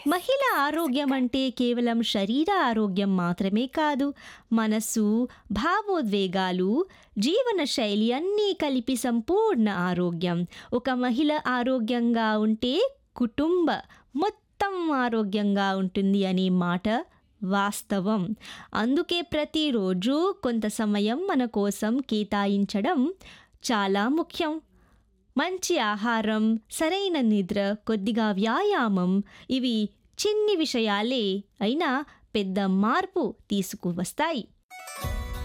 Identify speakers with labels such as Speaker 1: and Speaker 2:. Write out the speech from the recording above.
Speaker 1: మహిళ ఆరోగ్యం అంటే కేవలం శరీర ఆరోగ్యం మాత్రమే కాదు మనసు భావోద్వేగాలు జీవన శైలి అన్నీ కలిపి సంపూర్ణ ఆరోగ్యం ఒక మహిళ ఆరోగ్యంగా ఉంటే కుటుంబ మొత్తం ఆరోగ్యంగా ఉంటుంది అనే మాట వాస్తవం అందుకే ప్రతిరోజు కొంత సమయం మన కోసం కేటాయించడం చాలా ముఖ్యం మంచి ఆహారం సరైన నిద్ర కొద్దిగా వ్యాయామం ఇవి చిన్ని విషయాలే అయినా పెద్ద మార్పు తీసుకువస్తాయి